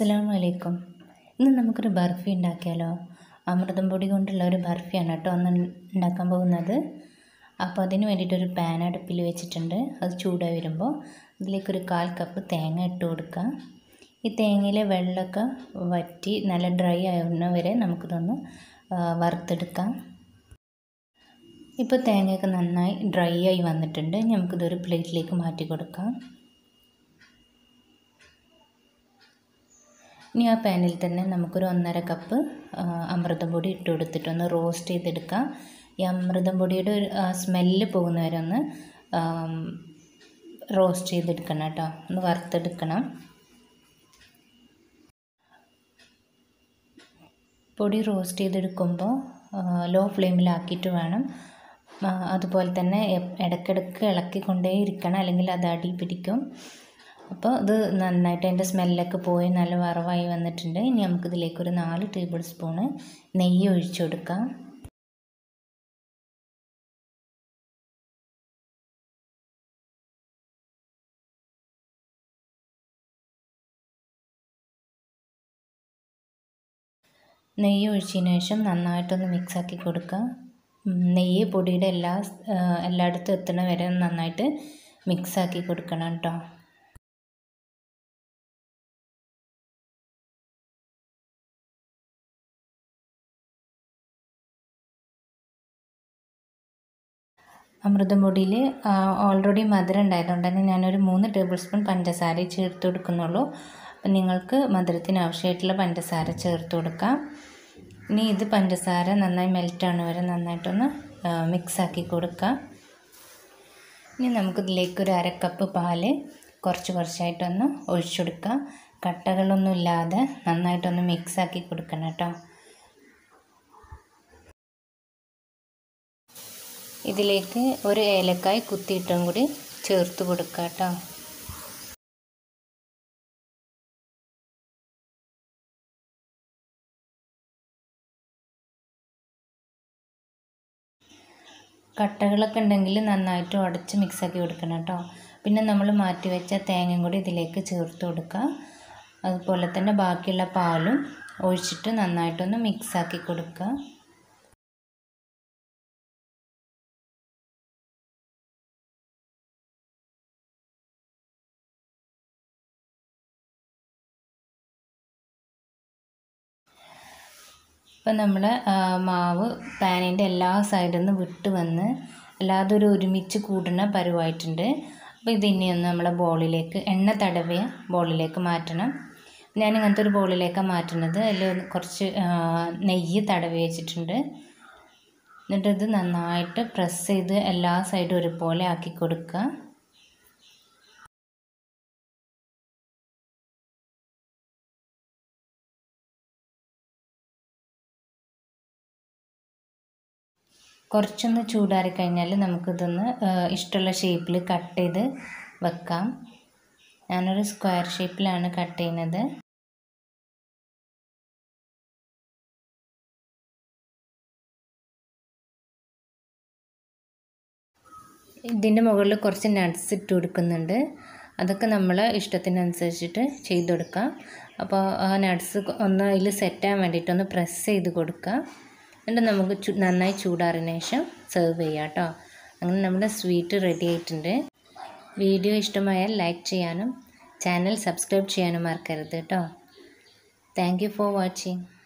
അസ്സലാമു അലൈക്കും ഇന്ന് നമുക്കൊരു ബർഫി ഉണ്ടാക്കിയാലോ അമൃതം പൊടി കൊണ്ടുള്ള ഒരു ബർഫിയാണ് കേട്ടോ ഒന്ന് ഉണ്ടാക്കാൻ പോകുന്നത് അപ്പോൾ അതിന് വേണ്ടിയിട്ടൊരു പാൻ അടുപ്പിൽ വെച്ചിട്ടുണ്ട് അത് ചൂടായി വരുമ്പോൾ അതിലേക്കൊരു കാൽ കപ്പ് തേങ്ങ ഇട്ട് കൊടുക്കുക ഈ തേങ്ങയിലെ വെള്ളമൊക്കെ വറ്റി നല്ല ഡ്രൈ ആവുന്ന വരെ നമുക്കിതൊന്ന് ആ, വറുത്തെടുക്കാം ഇപ്പോൾ തേങ്ങയൊക്കെ നന്നായി ഡ്രൈ ആയി വന്നിട്ടുണ്ട് നമുക്കിതൊരു പ്ലേറ്റിലേക്ക് മാറ്റി കൊടുക്കാം ഇനി ആ പാനിൽ തന്നെ നമുക്കൊരു ഒന്നര കപ്പ് ആ, അമൃതം പൊടി ഇട്ട് കൊടുത്തിട്ട് ഒന്ന് റോസ്റ്റ് ചെയ്തെടുക്കാം ഈ അമൃതം പൊടിയുടെ ഒരു സ്മെല്ല് പോകുന്നവരെ ഒന്ന് റോസ്റ്റ് ചെയ്തെടുക്കണം കേട്ടോ ഒന്ന് വറുത്തെടുക്കണം പൊടി റോസ്റ്റ് ചെയ്തെടുക്കുമ്പോൾ ലോ ഫ്ലെയിമിലാക്കിയിട്ട് വേണം ആ, അതുപോലെ തന്നെ എ- ഇടയ്ക്കിടയ്ക്ക് ഇളക്കിക്കൊണ്ടേ ഇരിക്കണം അല്ലെങ്കിൽ അത് അടി പിടിക്കും അപ്പോൾ ഇത് നന്നായിട്ട് അതിൻ്റെ സ്മെല്ലൊക്കെ പോയി നല്ല വറവായി വന്നിട്ടുണ്ട് ഇനി നമുക്കിതിലേക്ക് ഒരു നാല് ടേബിൾ സ്പൂണ് നെയ്യ് ഒഴിച്ചു കൊടുക്കാം നെയ്യ് ഒഴിച്ചതിന് ശേഷം നന്നായിട്ടൊന്ന് മിക്സാക്കി കൊടുക്കുക ഉം, നെയ്യ് പൊടിയുടെ എല്ലാ സ്- ആ, എല്ലായിടത്തും എത്തണ വരെ നന്നായിട്ട് മിക്സാക്കി കൊടുക്കണം കേട്ടോ അമൃതം പൊടിയിൽ ഓൾറെഡി മധുരം ഉണ്ടായതുകൊണ്ട് തന്നെ ഞാനൊരു മൂന്ന് ടേബിൾ സ്പൂൺ പഞ്ചസാര ചേർത്ത് കൊടുക്കുന്നുള്ളൂ അപ്പം നിങ്ങൾക്ക് മധുരത്തിന് ആവശ്യമായിട്ടുള്ള പഞ്ചസാര ചേർത്ത് കൊടുക്കാം ഇനി ഇത് പഞ്ചസാര നന്നായി മെൽറ്റാണ് വരെ നന്നായിട്ടൊന്ന് മിക്സാക്കി കൊടുക്കാം ഇനി നമുക്കിതിലേക്ക് ഒരു അര കപ്പ് പാല് കുറച്ച് കുറച്ചായിട്ടൊന്ന് ഒഴിച്ചു കൊടുക്കാം കട്ടകളൊന്നും ഇല്ലാതെ നന്നായിട്ടൊന്ന് മിക്സാക്കി കൊടുക്കണം കേട്ടോ ഇതിലേക്ക് ഒരു ഏലക്കായ് കുത്തിയിട്ടും കൂടി ചേർത്ത് കൊടുക്കുക കേട്ടോ കട്ടകളൊക്കെ ഉണ്ടെങ്കിൽ നന്നായിട്ട് ഉടച്ച് മിക്സാക്കി കൊടുക്കണം കേട്ടോ പിന്നെ നമ്മൾ മാറ്റി വെച്ച തേങ്ങയും കൂടി ഇതിലേക്ക് ചേർത്ത് കൊടുക്കുക അതുപോലെ തന്നെ ബാക്കിയുള്ള പാലും ഒഴിച്ചിട്ട് നന്നായിട്ടൊന്ന് മിക്സാക്കി കൊടുക്കുക ഇപ്പം നമ്മൾ മാവ് പാനിൻ്റെ എല്ലാ സൈഡിൽ നിന്ന് വിട്ട് വന്ന് അല്ലാതെ ഒരു ഒരുമിച്ച് കൂടുന്ന പരുവായിട്ടുണ്ട് അപ്പോൾ ഇത് ഇനി ഒന്ന് നമ്മളെ ബോളിലേക്ക് എണ്ണ തടവിയ ബോളിലേക്ക് മാറ്റണം ഞാൻ ഇങ്ങനത്തെ ഒരു ബോളിലേക്കാണ് മാറ്റുന്നത് അതിൽ കുറച്ച് ആ, നെയ്യ് തടവി വെച്ചിട്ടുണ്ട് എന്നിട്ട് ഇത് നന്നായിട്ട് പ്രസ് ചെയ്ത് എല്ലാ സൈഡും ഒരുപോലെ ആക്കി കൊടുക്കുക കുറച്ചൊന്ന് ചൂടാറി കഴിഞ്ഞാൽ നമുക്കിതൊന്ന് ആ, ഇഷ്ടമുള്ള ഷേപ്പിൽ കട്ട് ചെയ്ത് വെക്കാം ഞാനൊരു സ്ക്വയർ ഷേപ്പിലാണ് കട്ട് ചെയ്യുന്നത് ഇതിൻ്റെ മുകളിൽ കുറച്ച് നട്ട്സ് ഇട്ട് കൊടുക്കുന്നുണ്ട് അതൊക്കെ നമ്മൾ ഇഷ്ടത്തിനനുസരിച്ചിട്ട് ചെയ്ത് കൊടുക്കാം അപ്പോൾ ആ നട്ട്സ് ഒന്ന് അതിൽ സെറ്റാൻ വേണ്ടിയിട്ടൊന്ന് പ്രസ് ചെയ്ത് കൊടുക്കുക എന്നിട്ട് നമുക്ക് ചു നന്നായി ചൂടാറിന് ശേഷം സെർവ് ചെയ്യാം കേട്ടോ അങ്ങനെ നമ്മുടെ സ്വീറ്റ് റെഡി ആയിട്ടുണ്ട് വീഡിയോ ഇഷ്ടമായാൽ ലൈക്ക് ചെയ്യാനും ചാനൽ സബ്സ്ക്രൈബ് ചെയ്യാനും മറക്കരുത് കേട്ടോ താങ്ക് യു ഫോർ വാച്ചിങ്